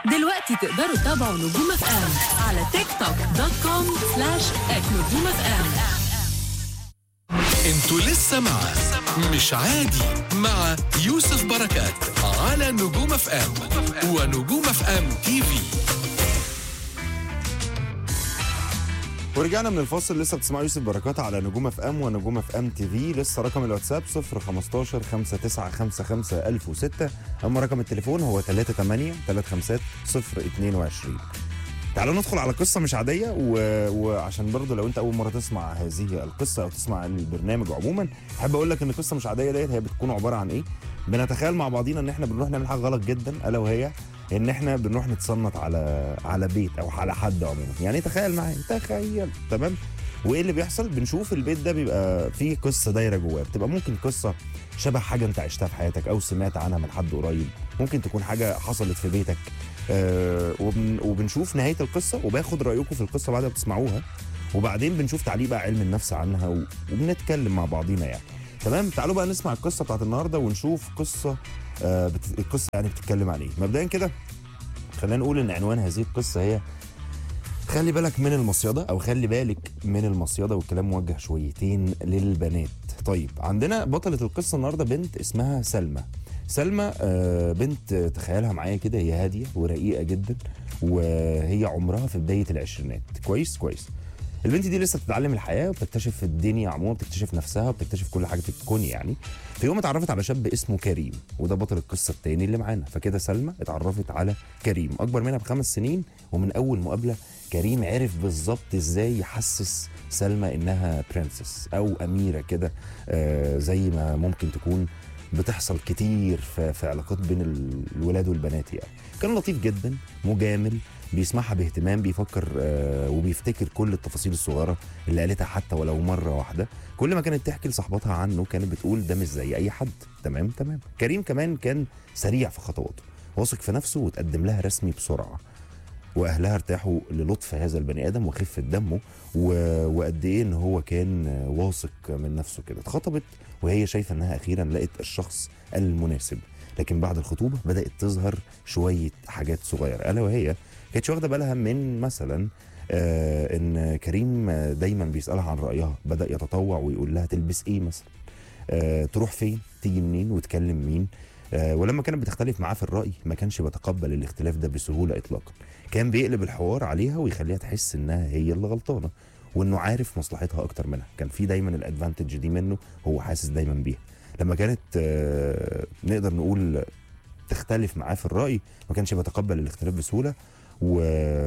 دلوقتي تقدروا تتابعوا نجوم اف ام على تيك توك دوت كوم سلاش ات نجوم اف ام انتوا لسه مع مش عادي مع يوسف بركات على نجوم اف ام ونجوم اف ام تي في ورجعنا من الفاصل لسه بتسمعوا يوسف بركات على نجوم اف ام ونجوم اف ام تي في لسه رقم الواتساب 015 5955 1006 اما رقم التليفون هو 38 35 022 تعالوا ندخل على قصة مش عادية و... وعشان برضه لو انت أول مرة تسمع هذه القصة أو تسمع البرنامج عموما أحب أقول لك إن القصة مش عادية ديت هي بتكون عبارة عن إيه؟ بنتخيل مع بعضينا إن إحنا بنروح نعمل حاجة غلط جدا ألا وهي إن إحنا بنروح نتصنت على على بيت أو على حد عموما يعني تخيل معايا تخيل تمام؟ وايه اللي بيحصل بنشوف البيت ده بيبقى فيه قصه دايره جواه بتبقى ممكن قصه شبه حاجه انت عشتها في حياتك او سمعت عنها من حد قريب ممكن تكون حاجه حصلت في بيتك آه وبن وبنشوف نهايه القصه وباخد رايكم في القصه بعد ما بتسمعوها وبعدين بنشوف تعليق بقى علم النفس عنها و- وبنتكلم مع بعضينا يعني تمام تعالوا بقى نسمع القصه بتاعت النهارده ونشوف قصه آه بت... القصه يعني بتتكلم عن ايه مبدئيا كده خلينا نقول ان عنوان هذه القصه هي خلي بالك من المصيدة أو خلي بالك من المصيدة والكلام موجه شويتين للبنات طيب عندنا بطلة القصة النهاردة بنت اسمها سلمى سلمى آه، بنت تخيلها معايا كده هي هادية ورقيقة جدا وهي عمرها في بداية العشرينات كويس كويس البنت دي لسه بتتعلم الحياه وبتكتشف الدنيا عموما بتكتشف نفسها وبتكتشف كل حاجه في الكون يعني في يوم اتعرفت على شاب اسمه كريم وده بطل القصه التاني اللي معانا فكده سلمى اتعرفت على كريم اكبر منها بخمس سنين ومن اول مقابله كريم عرف بالظبط ازاي يحسس سلمى انها برنسس او اميره كده آه زي ما ممكن تكون بتحصل كتير في, في علاقات بين ال- الولاد والبنات يعني كان لطيف جدا مجامل بيسمعها باهتمام بيفكر آه وبيفتكر كل التفاصيل الصغيره اللي قالتها حتى ولو مره واحده كل ما كانت تحكي لصاحبتها عنه كانت بتقول ده مش زي اي حد تمام تمام كريم كمان كان سريع في خطواته واثق في نفسه وتقدم لها رسمي بسرعه واهلها ارتاحوا للطف هذا البني ادم وخفه دمه و... وقد ايه ان هو كان واثق من نفسه كده اتخطبت وهي شايفه انها اخيرا لقت الشخص المناسب لكن بعد الخطوبه بدات تظهر شويه حاجات صغيره الا وهي كانتش واخده بالها من مثلا آه ان كريم آه، دايما بيسالها عن رايها بدا يتطوع ويقول لها تلبس ايه مثلا آه تروح فين تيجي منين وتكلم مين آه ولما كانت بتختلف معاه في الراي ما كانش بيتقبل الاختلاف ده بسهوله اطلاقا كان بيقلب الحوار عليها ويخليها تحس انها هي اللي غلطانه وانه عارف مصلحتها اكتر منها كان في دايما الادفانتج دي منه هو حاسس دايما بيها لما كانت آه نقدر نقول تختلف معاه في الراي ما كانش بيتقبل الاختلاف بسهوله و...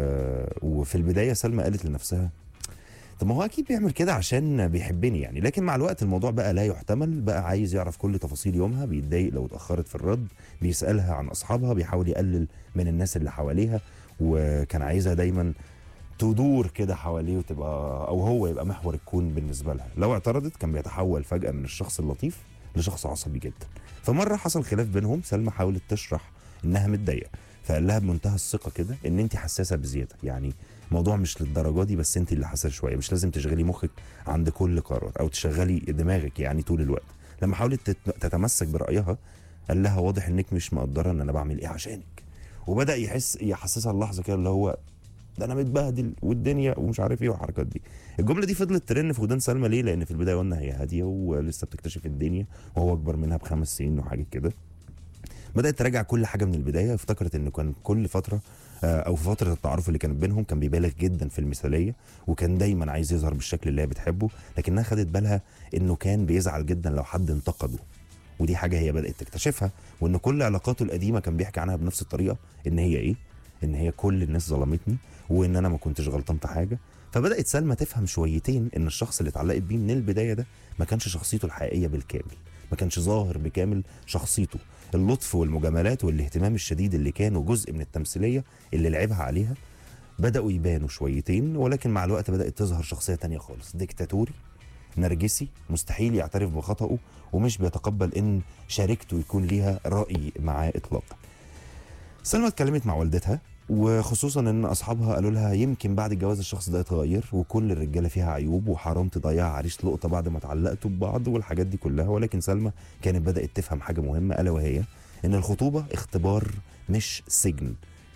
وفي البدايه سلمى قالت لنفسها طب ما هو اكيد بيعمل كده عشان بيحبني يعني لكن مع الوقت الموضوع بقى لا يحتمل بقى عايز يعرف كل تفاصيل يومها بيتضايق لو اتاخرت في الرد بيسالها عن اصحابها بيحاول يقلل من الناس اللي حواليها وكان عايزها دايما تدور كده حواليه وتبقى او هو يبقى محور الكون بالنسبه لها لو اعترضت كان بيتحول فجاه من الشخص اللطيف لشخص عصبي جدا فمره حصل خلاف بينهم سلمى حاولت تشرح انها متضايقه فقال لها بمنتهى الثقه كده ان انت حساسه بزياده يعني الموضوع مش للدرجه دي بس انت اللي حساسه شويه مش لازم تشغلي مخك عند كل قرار او تشغلي دماغك يعني طول الوقت لما حاولت تت- تتمسك برايها قال لها واضح انك مش مقدره ان انا بعمل ايه عشانك وبدا يحس يحسسها اللحظه كده اللي هو ده انا متبهدل والدنيا ومش عارف ايه والحركات دي الجمله دي فضلت ترن في ودان سلمى ليه لان في البدايه قلنا هي هاديه ولسه بتكتشف الدنيا وهو اكبر منها بخمس سنين وحاجه كده بدات تراجع كل حاجه من البدايه افتكرت ان كان كل فتره آه، او في فتره التعارف اللي كانت بينهم كان بيبالغ جدا في المثاليه وكان دايما عايز يظهر بالشكل اللي هي بتحبه لكنها خدت بالها انه كان بيزعل جدا لو حد انتقده ودي حاجه هي بدات تكتشفها وان كل علاقاته القديمه كان بيحكي عنها بنفس الطريقه ان هي ايه ان هي كل الناس ظلمتني وان انا ما كنتش غلطان في حاجه فبدات سلمى تفهم شويتين ان الشخص اللي اتعلقت بيه من البدايه ده ما كانش شخصيته الحقيقيه بالكامل ما كانش ظاهر بكامل شخصيته اللطف والمجاملات والاهتمام الشديد اللي كانوا جزء من التمثيليه اللي لعبها عليها بداوا يبانوا شويتين ولكن مع الوقت بدات تظهر شخصيه تانية خالص ديكتاتوري نرجسي مستحيل يعترف بخطأه ومش بيتقبل ان شريكته يكون ليها رأي معاه اطلاقا سلمى اتكلمت مع والدتها وخصوصا ان اصحابها قالوا لها يمكن بعد الجواز الشخص ده يتغير وكل الرجاله فيها عيوب وحرام تضيع عريس لقطه بعد ما اتعلقتوا ببعض والحاجات دي كلها ولكن سلمى كانت بدات تفهم حاجه مهمه الا وهي ان الخطوبه اختبار مش سجن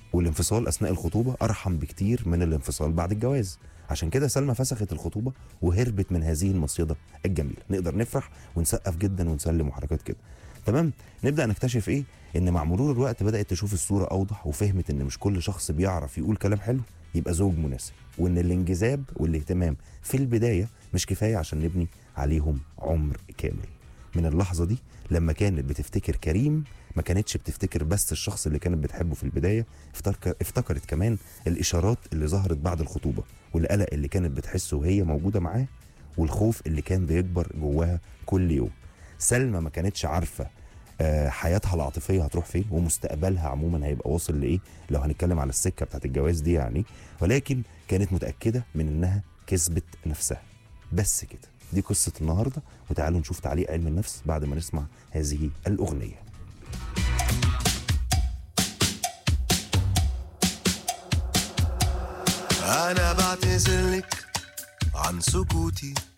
والانفصال اثناء الخطوبه ارحم بكتير من الانفصال بعد الجواز عشان كده سلمى فسخت الخطوبه وهربت من هذه المصيده الجميله نقدر نفرح ونسقف جدا ونسلم وحركات كده تمام نبدا نكتشف ايه ان مع مرور الوقت بدات تشوف الصوره اوضح وفهمت ان مش كل شخص بيعرف يقول كلام حلو يبقى زوج مناسب وان الانجذاب والاهتمام في البدايه مش كفايه عشان نبني عليهم عمر كامل من اللحظه دي لما كانت بتفتكر كريم ما كانتش بتفتكر بس الشخص اللي كانت بتحبه في البدايه افتكر افتكرت كمان الاشارات اللي ظهرت بعد الخطوبه والقلق اللي كانت بتحسه وهي موجوده معاه والخوف اللي كان بيكبر جواها كل يوم سلمى ما كانتش عارفه آه، حياتها العاطفيه هتروح فين ومستقبلها عموما هيبقى واصل لايه لو هنتكلم على السكه بتاعت الجواز دي يعني ولكن كانت متاكده من انها كسبت نفسها بس كده دي قصه النهارده وتعالوا نشوف تعليق علم النفس بعد ما نسمع هذه الاغنيه أنا بعتذر لك عن سكوتي